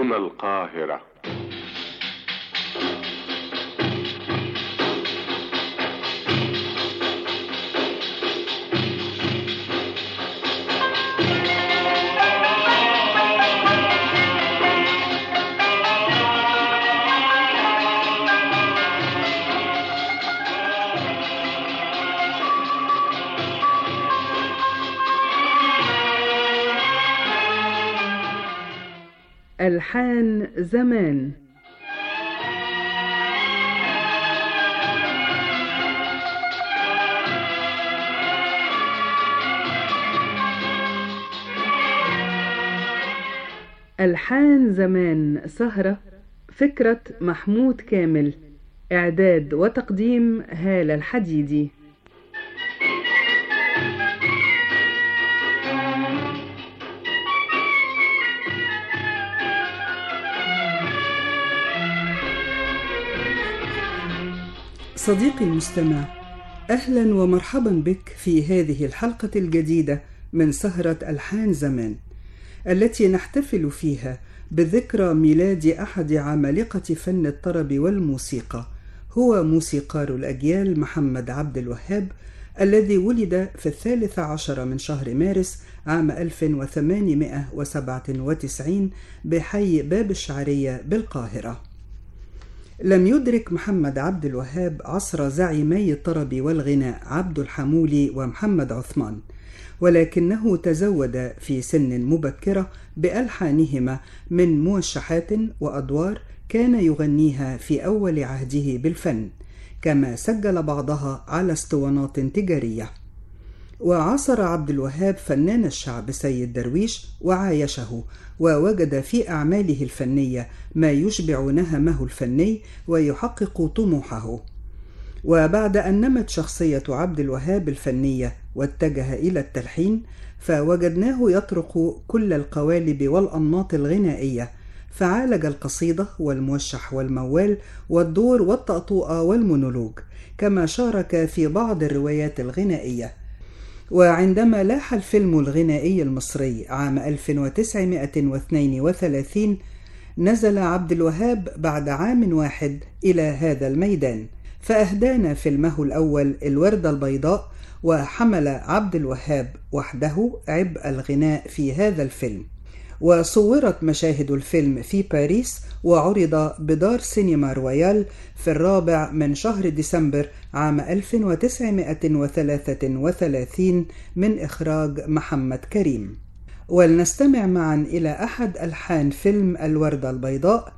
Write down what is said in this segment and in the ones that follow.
هنا القاهرة ألحان زمان ألحان زمان سهرة فكرة محمود كامل إعداد وتقديم هالة الحديدي صديقي المستمع اهلا ومرحبا بك في هذه الحلقه الجديده من سهره الحان زمان التي نحتفل فيها بذكرى ميلاد احد عمالقه فن الطرب والموسيقى هو موسيقار الاجيال محمد عبد الوهاب الذي ولد في الثالث عشر من شهر مارس عام 1897 بحي باب الشعرية بالقاهرة. لم يدرك محمد عبد الوهاب عصر زعيمي الطرب والغناء عبد الحمولي ومحمد عثمان ولكنه تزود في سن مبكرة بألحانهما من موشحات وأدوار كان يغنيها في أول عهده بالفن كما سجل بعضها على اسطوانات تجارية وعاصر عبد الوهاب فنان الشعب سيد درويش وعايشه ووجد في أعماله الفنية ما يشبع نهمه الفني ويحقق طموحه وبعد أن نمت شخصية عبد الوهاب الفنية واتجه إلى التلحين فوجدناه يطرق كل القوالب والأنماط الغنائية فعالج القصيدة والموشح والموال والدور والطأطوءة والمونولوج كما شارك في بعض الروايات الغنائية وعندما لاح الفيلم الغنائي المصري عام 1932 نزل عبد الوهاب بعد عام واحد إلى هذا الميدان فأهدانا فيلمه الأول الوردة البيضاء وحمل عبد الوهاب وحده عبء الغناء في هذا الفيلم وصورت مشاهد الفيلم في باريس وعرض بدار سينما رويال في الرابع من شهر ديسمبر عام 1933 من إخراج محمد كريم ولنستمع معا إلى أحد ألحان فيلم الوردة البيضاء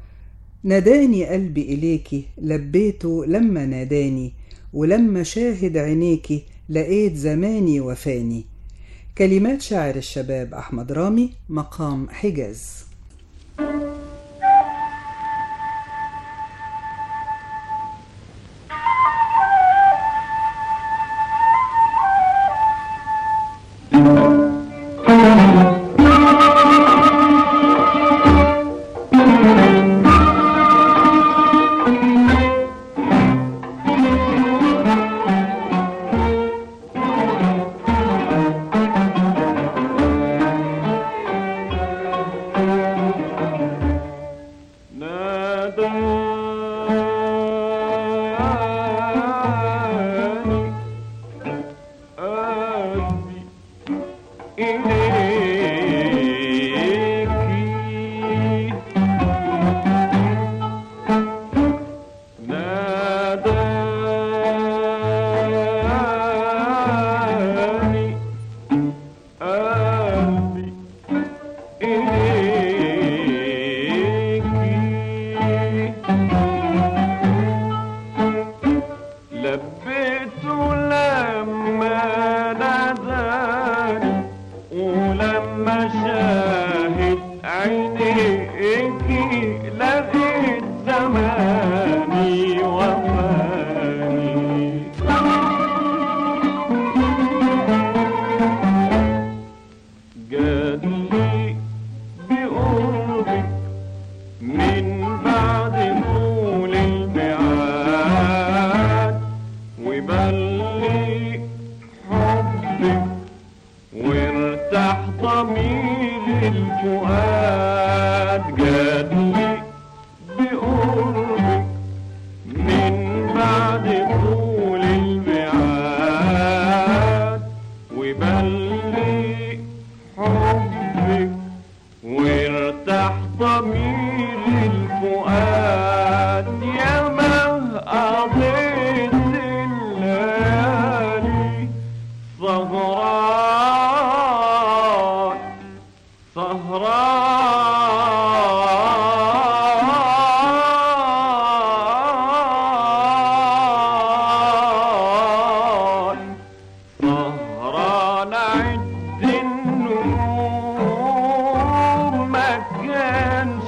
ناداني قلبي إليكي لبيته لما ناداني ولما شاهد عينيكي لقيت زماني وفاني كلمات شاعر الشباب أحمد رامي مقام حجاز وارتاح ضمير الفؤاد جاد راح ضمير الفؤاد يا ما قضيت الليالي سهران سهران سهران عد النور ما كانش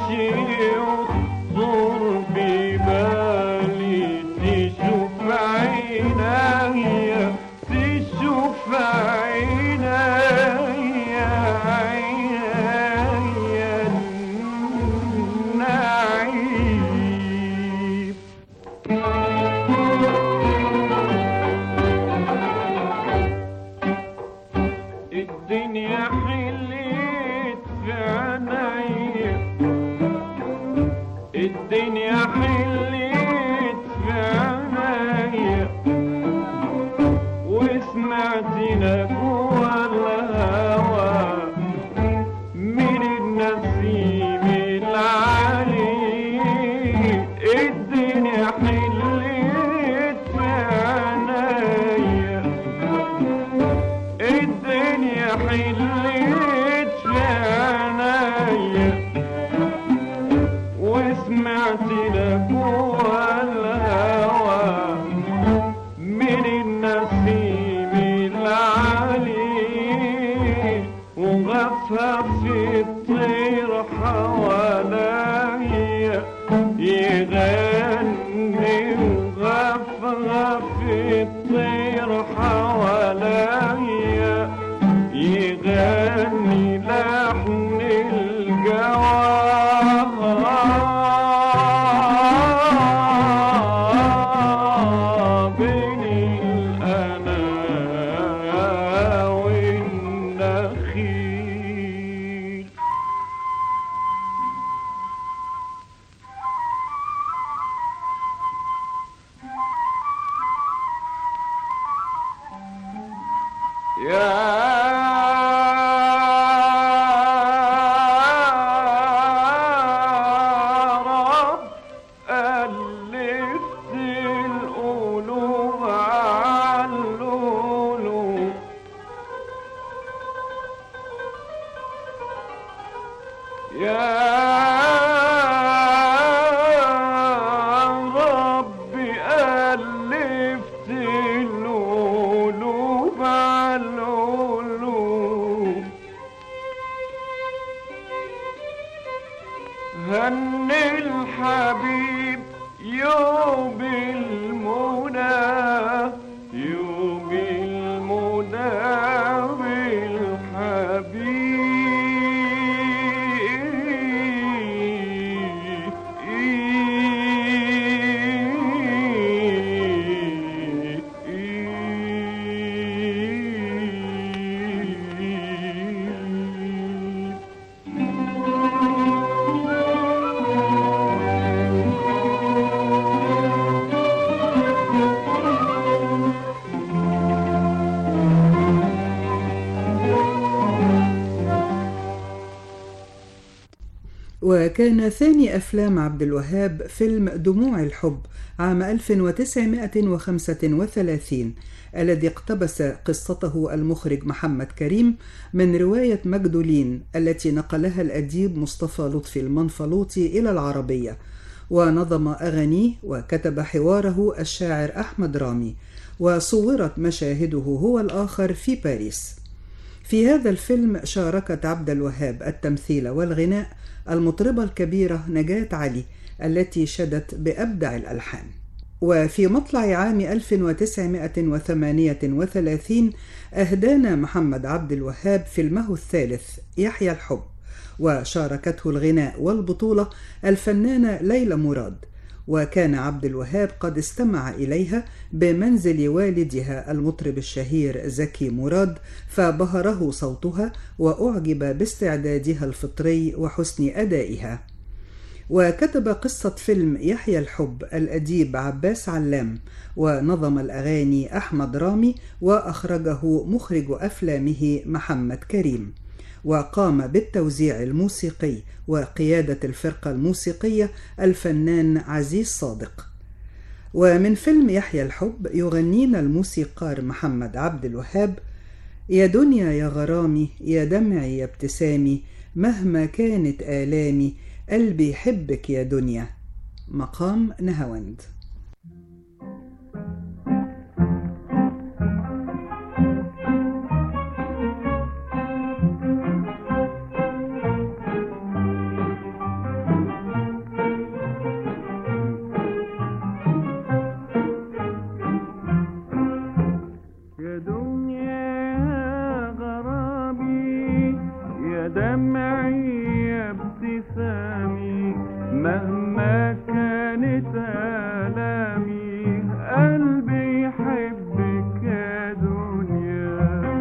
يخطر ببالي تشوف عينيا تشوف عينيا عينيا النعيم الدنيا حليت في عينيا الدنيا حليت في عينيا وسمعت نجوى الهوى من النسيم العالي الدنيا حليت في عينيا الدنيا حليت في عينيا وسمعت نجوى الهوى من النسيم العالي وغفف الطير حواليا يغني وغفف الطير حواليا يغني لحن الجواب بين الأنا والنخيل يا رب ألفت القلوب على القلوب يا رب ألفت القلوب على القلوب هن الحبيب يوم المنى يوم المنى بالحبيب وكان ثاني أفلام عبد الوهاب فيلم دموع الحب عام 1935 الذي اقتبس قصته المخرج محمد كريم من رواية مجدولين التي نقلها الأديب مصطفى لطفي المنفلوطي إلى العربية ونظم أغانيه وكتب حواره الشاعر أحمد رامي وصورت مشاهده هو الآخر في باريس في هذا الفيلم شاركت عبد الوهاب التمثيل والغناء المطربة الكبيرة نجاة علي التي شدت بأبدع الألحان وفي مطلع عام 1938 أهدانا محمد عبد الوهاب فيلمه الثالث يحيى الحب وشاركته الغناء والبطولة الفنانة ليلى مراد وكان عبد الوهاب قد استمع إليها بمنزل والدها المطرب الشهير زكي مراد فبهره صوتها وأعجب باستعدادها الفطري وحسن أدائها وكتب قصة فيلم يحيى الحب الأديب عباس علام ونظم الأغاني أحمد رامي وأخرجه مخرج أفلامه محمد كريم وقام بالتوزيع الموسيقي وقيادة الفرقة الموسيقية الفنان عزيز صادق ومن فيلم يحيى الحب يغنينا الموسيقار محمد عبد الوهاب يا دنيا يا غرامي يا دمعي يا ابتسامي مهما كانت آلامي قلبي يحبك يا دنيا مقام نهاوند يا دنيا يا غرامي يا دمعي يا ابتسامي مهما كانت آلامي قلبي يحبك يا دنيا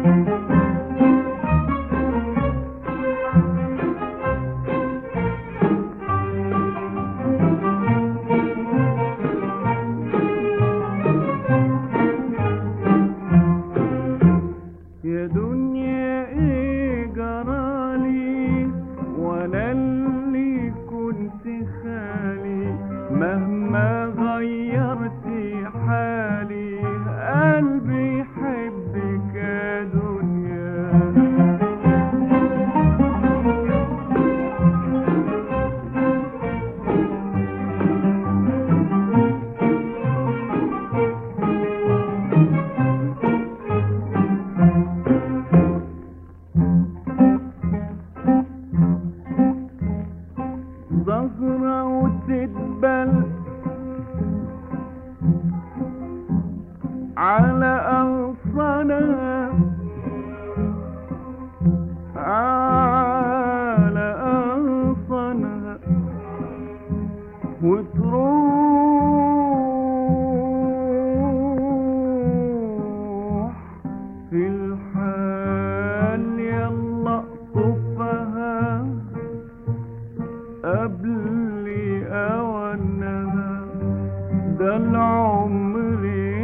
يا دنيا ايه جرالي وانا اللي كنت خالي مهما غيرتي حالي قلبي يحبك يا دنيا ظهرة وتدبل على أغصانها على أغصانها وتروح في الحال يلا طفها قبل أوانها ده العمر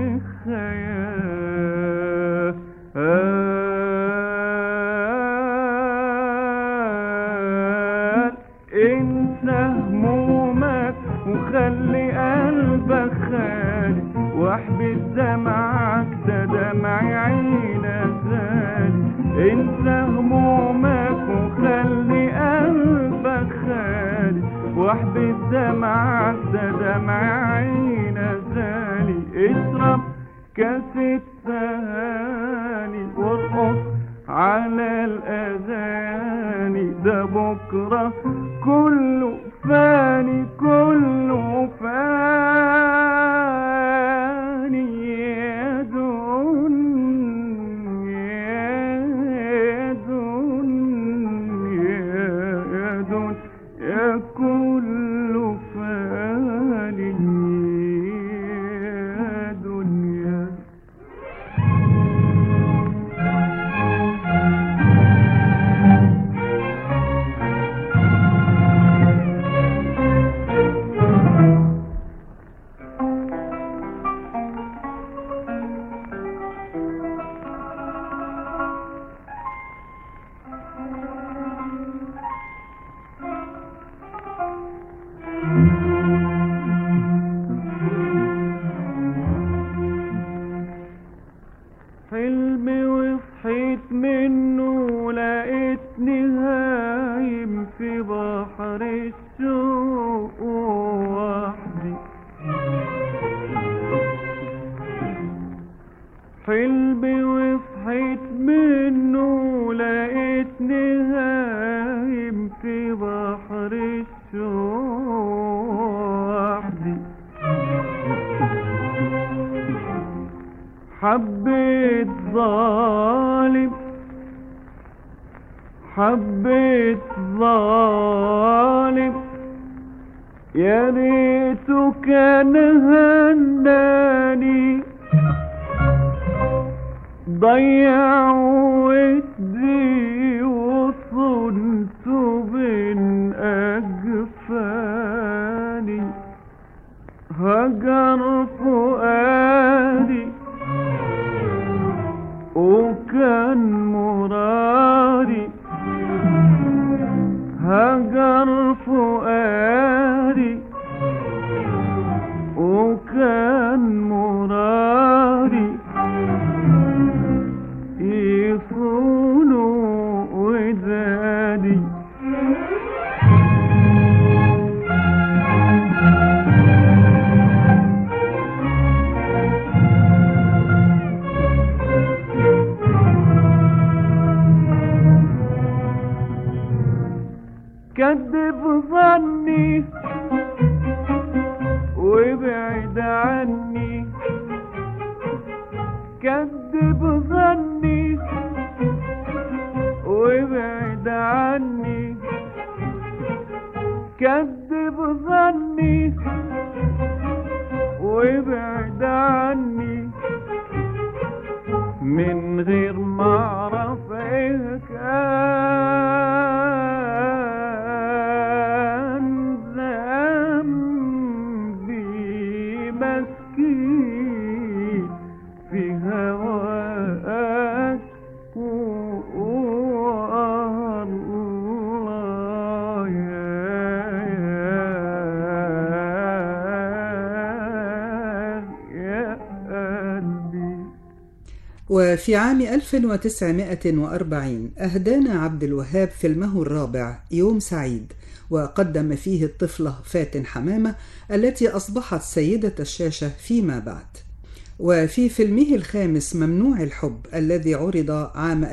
خيال انسى همومك وخلي قلبك خالي واحبس دمعك ده دمع عينك غالي انسى همومك وخلي قلبك خالي واحبس دمعك ده دمع عينك غالي اشرب كاس الثاني وارقص على الأذاني ده بكرة كله فاني كله فاني يا دنيا يا دنيا يا دنيا كله فاني يا دنيا حلمي وصحيت منه لقيتني هايم في بحر الشوق وحدي حلمي وصحيت منه لقيتني هايم في بحر الشوق وحدي حبيت ظالم حبيت ظالم يا ريته كان هناني ضيع ودي وصنت بين أجفاني هجر فؤادي وكان مرادي هجر فؤادي وكان مرادي يصون ودادي كذب ظني وابعد عني كذب ظني وابعد عني كذب ظني وابعد عني من غير ما اعرف ايه كان ذنبي مسكين في هواك والله يا قلبي وفي عام 1940 أهدانا عبد الوهاب فيلمه الرابع يوم سعيد وقدم فيه الطفلة فاتن حمامة التي أصبحت سيدة الشاشة فيما بعد وفي فيلمه الخامس ممنوع الحب الذي عرض عام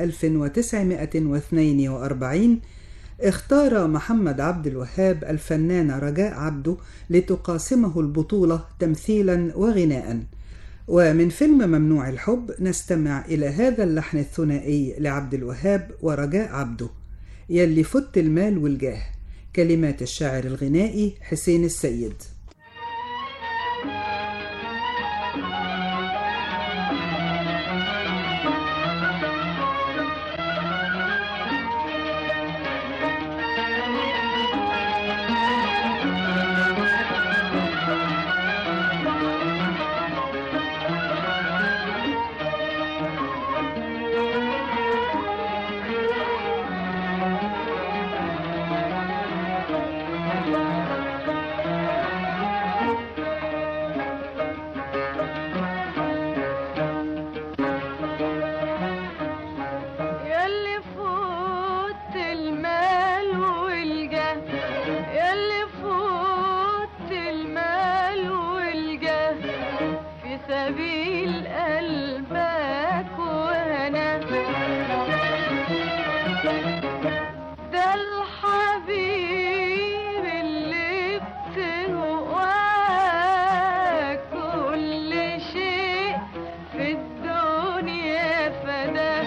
1942 اختار محمد عبد الوهاب الفنانة رجاء عبده لتقاسمه البطولة تمثيلا وغناء ومن فيلم ممنوع الحب نستمع إلى هذا اللحن الثنائي لعبد الوهاب ورجاء عبده يلي فت المال والجاه كلمات الشاعر الغنائي حسين السيد ياللي فوت المال والجاه ياللي فوت المال والجاه في سبيل قلبك وانا ده الحبيب اللي بتهواه كل شيء في الدنيا فداه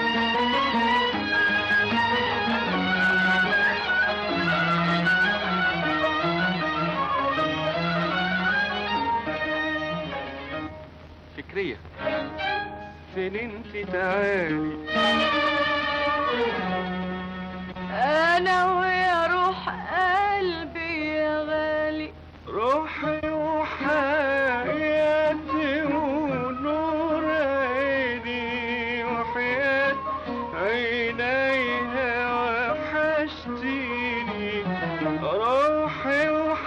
فكرية فين انت تعالي انا ويا روح قلبي يا غالي روحي وحياتي ونور عيني وحياة عينيها وحشتيني روحي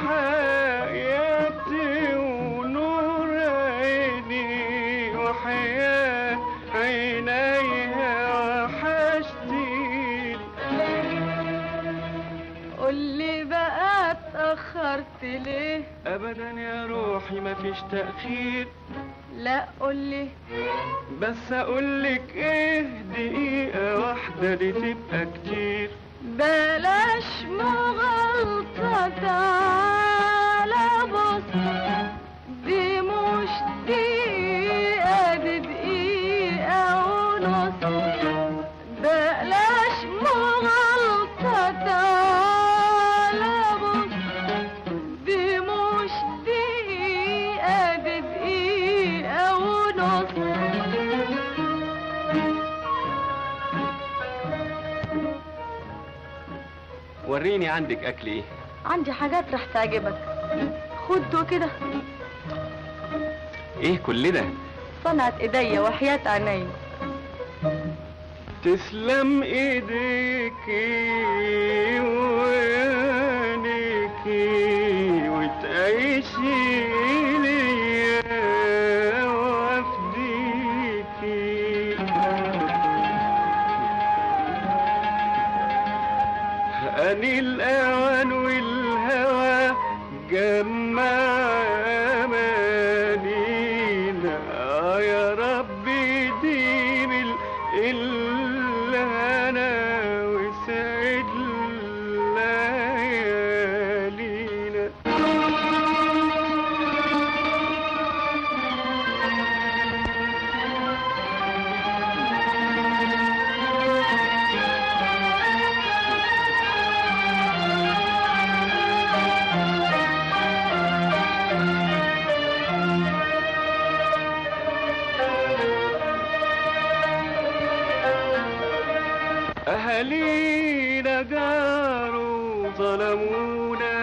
وحياتي ونور عيني وحياة عينيها وحشتيني قولي بقى اتأخرت ليه ابدا يا روحي مفيش تأخير لا قولي بس اقولك ايه دقيقة واحدة دي تبقى كتير بلاش مغالطة تعالى بص دي مش دقيقة دي دقيقة ونص بلاش مغالطة تعالى بص دي مش دقيقة دي دقيقة ونص وريني عندك اكل ايه عندي حاجات رح تعجبك خد كده ايه كل ده صنعت ايديا وحياة عيني تسلم ايديكي وعينيكي وتعيشي ليا وافديكي أني الأوان والهوى جمع أمانينا آه يا ربي ديم ال- الهنا وسعد ليالينا أهالينا جاروا ظلمونا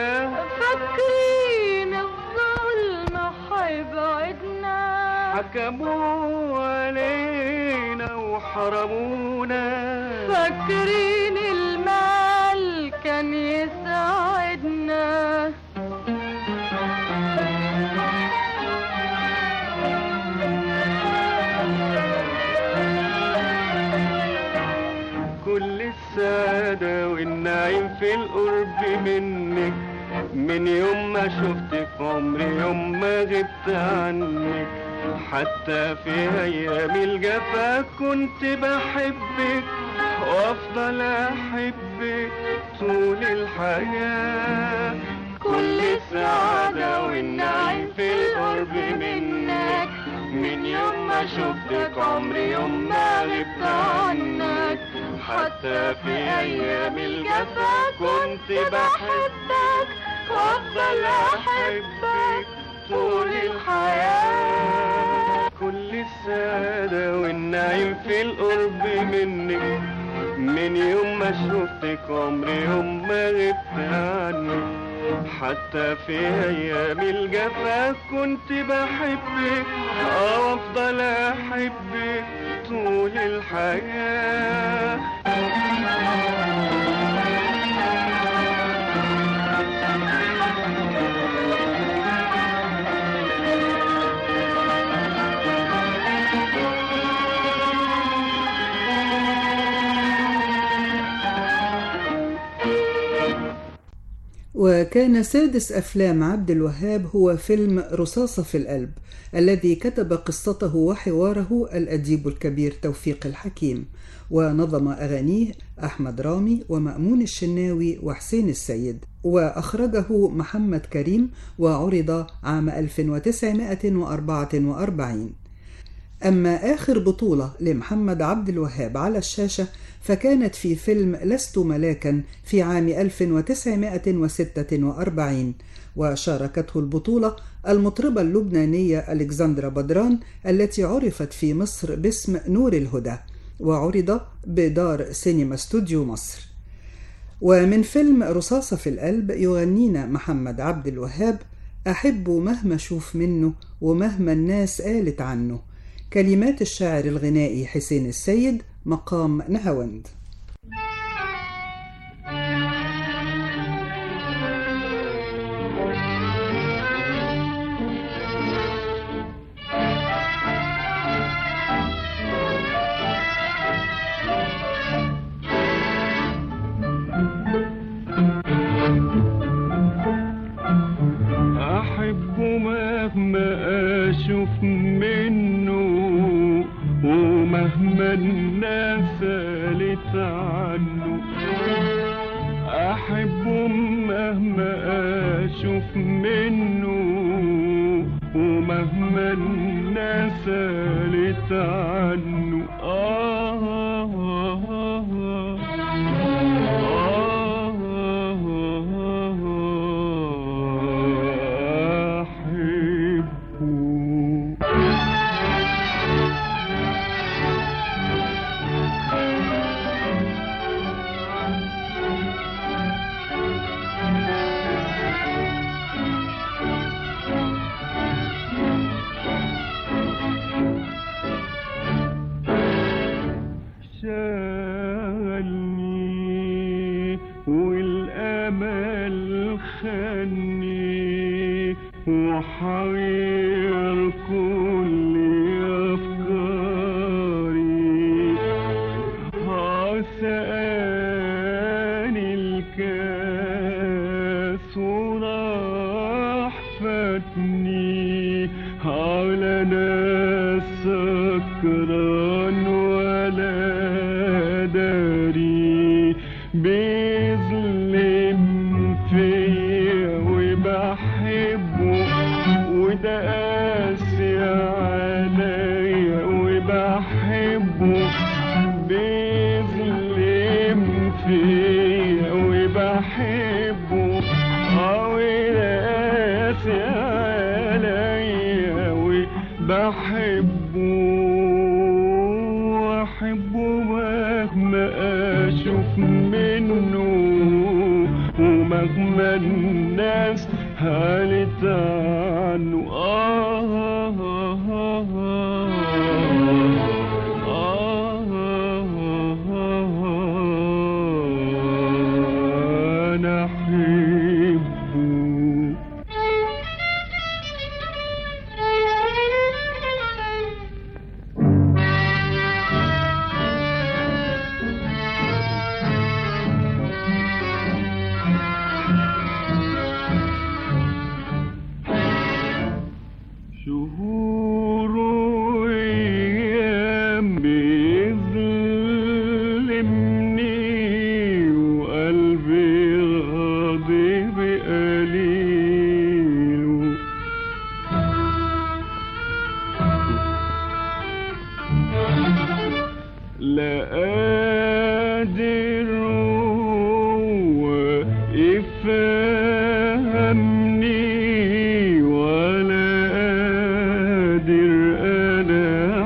فاكرين الظلم حيبعدنا حكموا علينا وحرمونا فاكرين المال كان يساعدنا كل السعادة والنعيم في القرب منك من يوم ما شفتك عمري يوم ما غبت عنك حتى في أيام الجفا كنت بحبك وأفضل أحبك طول الحياة كل السعادة والنعيم في القرب منك من يوم ما شفتك عمري يوم ما غبت عنك حتى في أيام الجفا كنت بحبك وأفضل أحبك طول الحياة كل السعادة والنعيم في القرب منك من يوم ما شفتك عمري يوم ما غبت عنك حتى في أيام الجفا كنت بحبك أو أفضل أحبك طول الحياة وكان سادس أفلام عبد الوهاب هو فيلم رصاصة في القلب الذي كتب قصته وحواره الأديب الكبير توفيق الحكيم ونظم أغانيه أحمد رامي ومأمون الشناوي وحسين السيد وأخرجه محمد كريم وعرض عام 1944 أما آخر بطولة لمحمد عبد الوهاب على الشاشة فكانت في فيلم لست ملاكا في عام 1946 وشاركته البطولة المطربة اللبنانية ألكسندرا بدران التي عرفت في مصر باسم نور الهدى وعرض بدار سينما استوديو مصر ومن فيلم رصاصة في القلب يغنينا محمد عبد الوهاب أحبه مهما أشوف منه ومهما الناس قالت عنه كلمات الشاعر الغنائي حسين السيد مقام نهاوند أحبه مهما أشوف منه ومهما الناس قالت عنه أحبه مهما أشوف منه ومهما الناس قالت عنه آه آه آه أحبه عني وحير كل أفكاري عساني الكاس وراح فاتني على ناس سكران ولا داري بيظلم فيا وبحبه وده قاسي عليا وبحبه بيظلم فيا وبحبه أو قاسي عليا وبحبه واحبه مهما اشوف منه ومهما الناس هالت عنه آه آه آه آه أنا أحبه شهور وأيام بيظلمني وقلبي غاضب قليل لا قادر هو يفهمني ولا قادر انا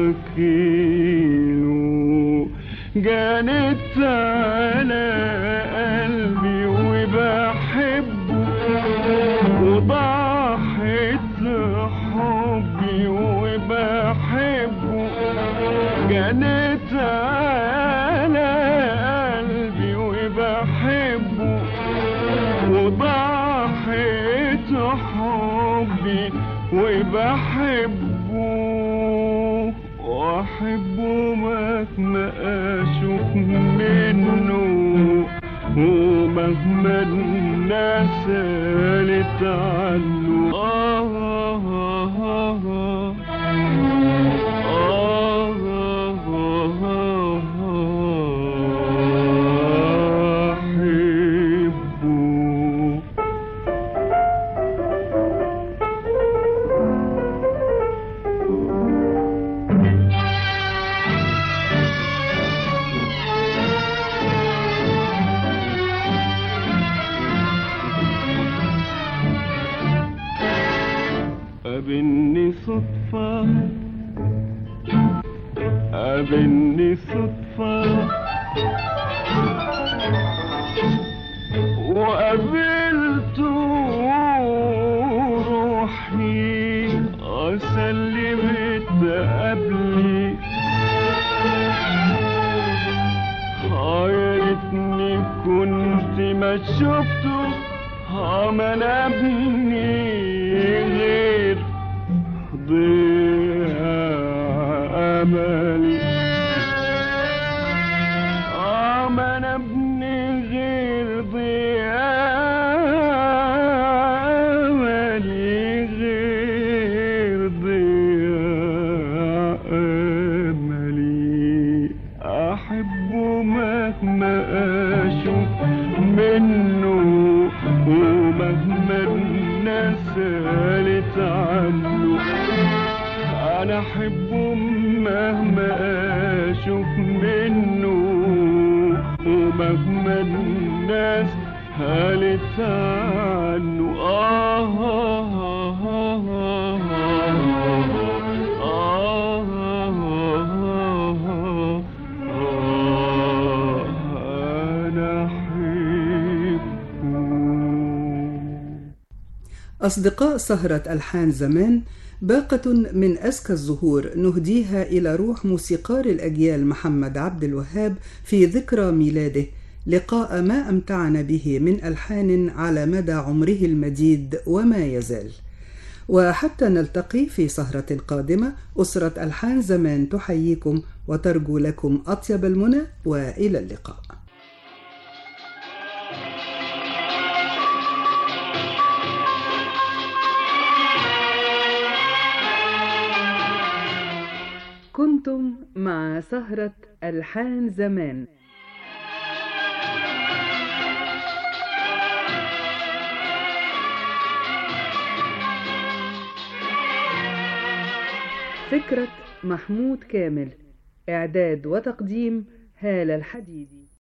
احكيله جانت على قلبي وبحبه وضحت حبي وبحبه جنت على قلبي وبحبه وضحت حبي وبحبه واحبه مهما اشوف منه ومهما الناس قالت عنه آه آه آه آه أحبه قابلني صدفة قابلني صدفة وقابلته روحي سلمت قبلي خيرتني كنت ما شفته ما انا ابني غير ضيع املي اه ما انا ابني غير ضيع املي غير ضيع املي احبه مهما اشوف منه ومهما الناس قالت عنه انا احبه مهما اشوف منه ومهما الناس قالت عنه آه آه آه آه آه آه آه آه أنا أحبه أصدقاء سهرة ألحان زمان باقة من أزكى الزهور نهديها إلى روح موسيقار الأجيال محمد عبد الوهاب في ذكرى ميلاده لقاء ما أمتعنا به من ألحان على مدى عمره المديد وما يزال وحتى نلتقي في سهرة قادمة أسرة ألحان زمان تحييكم وترجو لكم أطيب المنى وإلى اللقاء كنتم مع سهرة ألحان زمان فكرة محمود كامل إعداد وتقديم هالة الحديدي